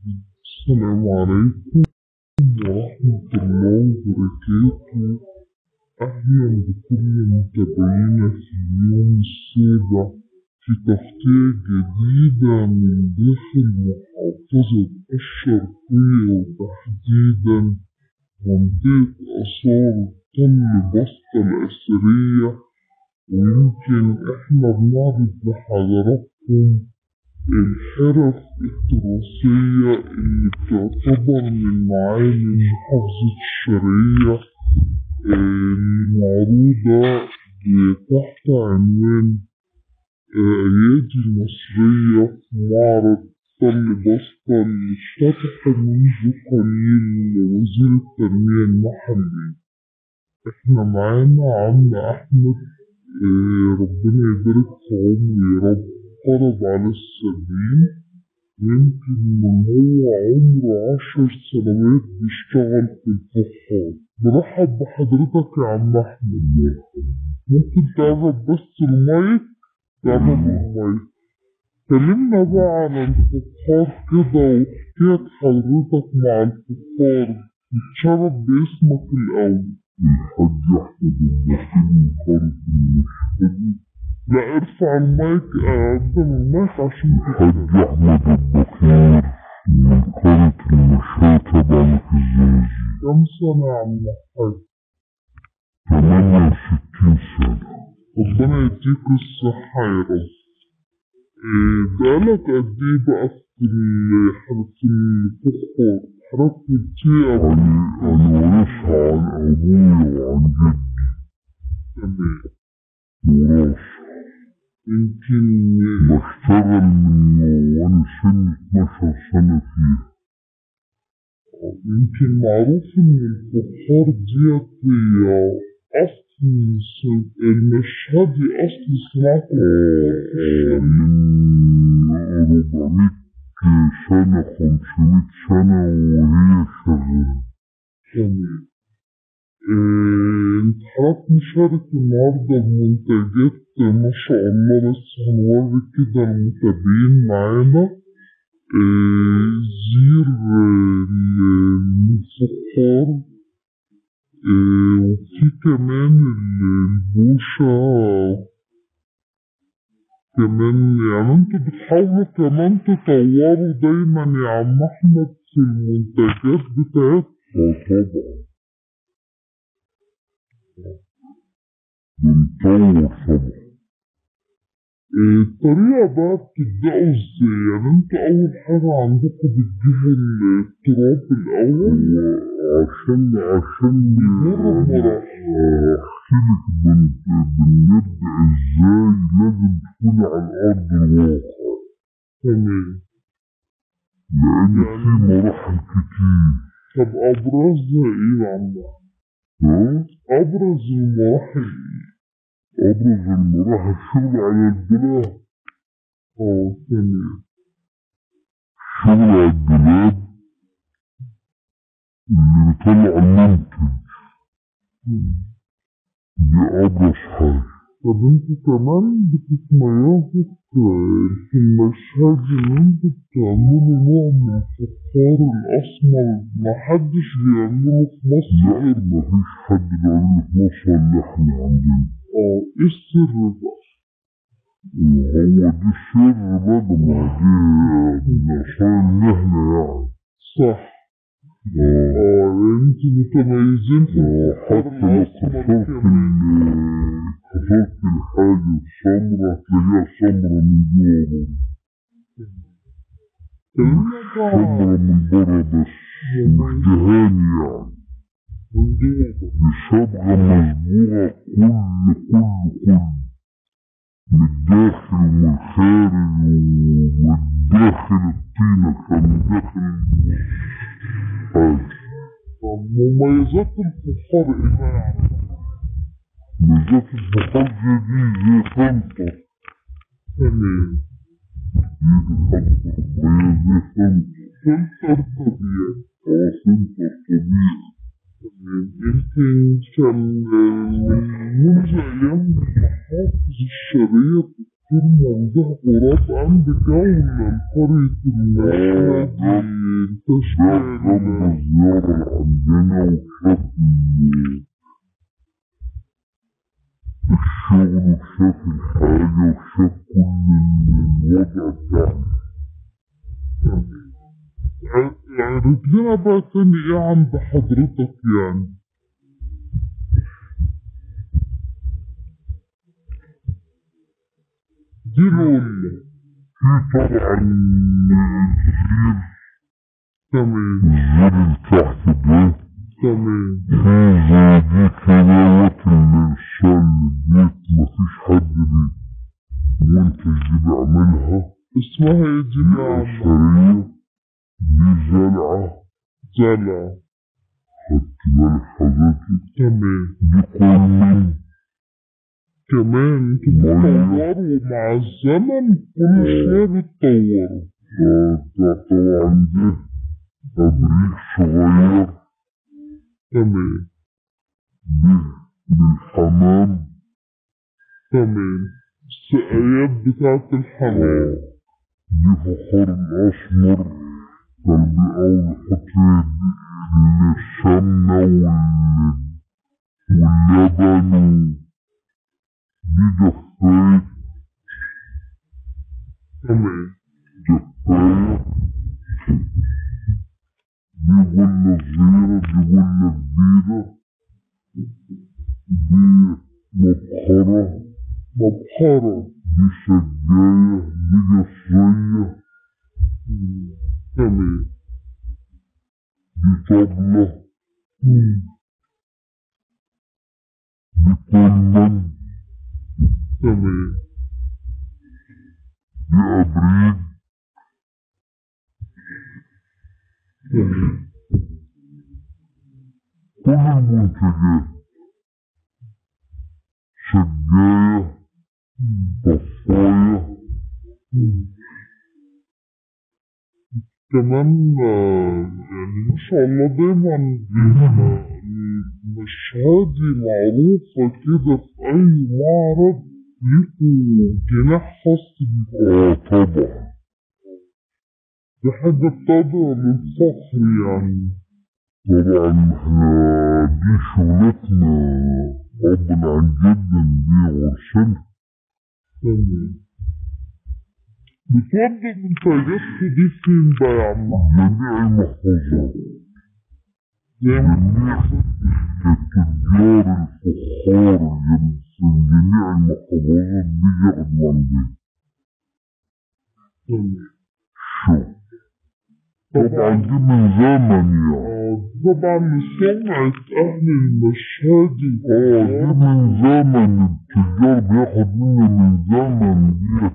السلام عليكم ورحمة الله وبركاته أهلا بكل متابعينا في اليوم السابع في تغطية جديدة من داخل محافظة الشرقية وتحديدا منطقة آثار تل بسطة الأثرية ويمكن إحنا بنعرض لحضراتكم الحرف التراثية اللي بتعتبر من معالم محافظة الشرقية المعروضة تحت عنوان أيادي المصرية في معرض طل بسطة اللي افتتح منذ قليل وزير التنمية المحلية احنا معانا عم أحمد ربنا يبارك في عمره يا رب قرب على السبعين يمكن من هو عمره عشر سنوات بيشتغل في الفخار برحب بحضرتك يا عم أحمد ممكن تقرب بس المايك تقرب المايك كلمنا بقى عن الفخار كده وحكاية حضرتك مع الفخار نتشرف باسمك الأول الحاج أحمد البخيل من قرية المشهد لا ارفع المايك قدام المايك عشان الحاج أحمد البخيل من قرية المشهد طبعا في الزنزي كم سنة يا عم الحاج؟ 68 سنة ربنا يديك الصحة يا رب إيه بقالك قد ايه بقى في ال- في الفخار؟ حضرتك كتير أوي أنا أنا وارثها عن أبويا وعن تمام جدي وراثة يمكن بشتغل من وأنا سن 12 سنة فيها يمكن معروف إن الفخار ديت هي أصل س- المشهدي أصل صناعة آه، الفخار من 400 سنة 500 سنة وهي شغالة تمام إيه، انت حضرتك مشارك النهاردة بمنتجات ما شاء الله بس هنوري كده المتابعين معانا إيه، زير آه، الفخار إيه، وفي كمان ال- البوشة كمان يعني انتوا بتحاولوا كمان تطوروا دايما يا عم احمد في المنتجات بتاعتكم اه طبعا بنطور طبعا إيه، الطريقة بقى بتبدأوا ازاي؟ يعني انتوا أول حاجة عندكم بتجيبوا التراب الأول وعشان عشان بيمروا بمراحل احكيلك بن- بنبدأ ازاي لازم تكوني على الارض الواقع تمام لان في مراحل كتير طب أبرزها إيه يا عم؟ ها أبرز المراحل إيه؟ ابرز المراحل الشغل على البلاد اه تمام الشغل على البلاد اللي بيطلع المنتج دي ابرز حاجة طب انتوا كمان بتتميزوا في- في المشهد إن انتوا بتعملوا نوع من الفخار الأسمر محدش بيعمله في مصر لا مفيش حد بيعمل في مصر اللي احنا عندنا اه ايه السر بقى؟ وهو دي السر بقى ما دي من أسرار المهنة يعني صح اه اه يعني انتوا متميزين في الفخار حتى لو الأسمر كسرت كمان ال- كسرت الحاجة السمرة تلاقيها سمرة من جوه برضه. كلمنا بقى سمرة من بره بس مش دهان يعني من جوه دي صبغة مصبوغة كل كل كل من الداخل ومن الخارج ومن داخل الطينة كان داخل حاجة طب مميزات الفخار ايه بقى يا عم؟ بالذات البخار دي زي خنطة تمام دي خنطة وهي زي خنطة فلتر طبيعي اه خنطة طبيعي تمام يمكن كان من منذ أيام محافظ الشرقية ترمم ده قراب عند جولة لقرية المشهد جاب جنب تشكيل الزيارة عندنا وشاف الشغل وشاف الحاجة وشاف كل الوضع بتاعنا يعني رجلنا بقى تاني ايه عند حضرتك يعني دي الأولى في طبعا الزير تمام الزير اللي تحت ده تمام في زي دي كده وقت الإنسان البيت مفيش حد بيمنتج دي بيعملها اسمها ايه دي دي يا عم أثرية دي زلعة زلع خدت بالك حضرتك تمام دي كل كمان انتوا مية. بتطوروا مع الزمن كل شوية بتطوروا ده طبعا ده أبريق صغير تمام ده للحمام تمام السقايات بتاعت الحمام دي فخار الأسمر قلبي أول حط السمنة وال... واللبن دي جفاية تمام جفاية دي غلة صغيرة دي غلة كبيرة دي مبخرة مبخرة دي سجاية دي جصية تمام دي طبلة مم. دي كلمن تمام دي أبريد تمام كل المنتجات سجاية طفاية مم. كمان آه، يعني ما شاء الله دايما آه، المشهدي معروفة كده في أي معرض ليكوا جناح خاص بيكوا اه طبعا دي حاجة بتدعو للفخر يعني طبعا احنا دي شغلتنا ربنا عن جدا دي ورثنا تمام بتودي منتجاتكوا دي فين بقى يا عم جميع المحفظات زي ما جميع التجار الفخار اللي في جميع المحافظات دي ياخدوا عندنا تمام شغل طبعا دي من زمن يعني آه، طبعا سمعة أهل المشهدي اه دي من زمن التجار بياخد مني من زمن ديت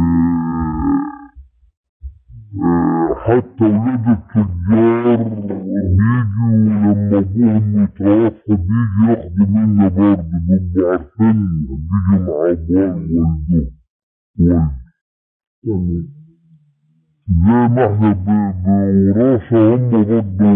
آه، آه، حتى ولاد التجار بيجوا لما ابوهم يتوفى بيجي ياخدوا مني برضه بيبقوا عارفين بيجي مع ابوه والده والده تمام زي ما احنا ب- بوراثة هم برضه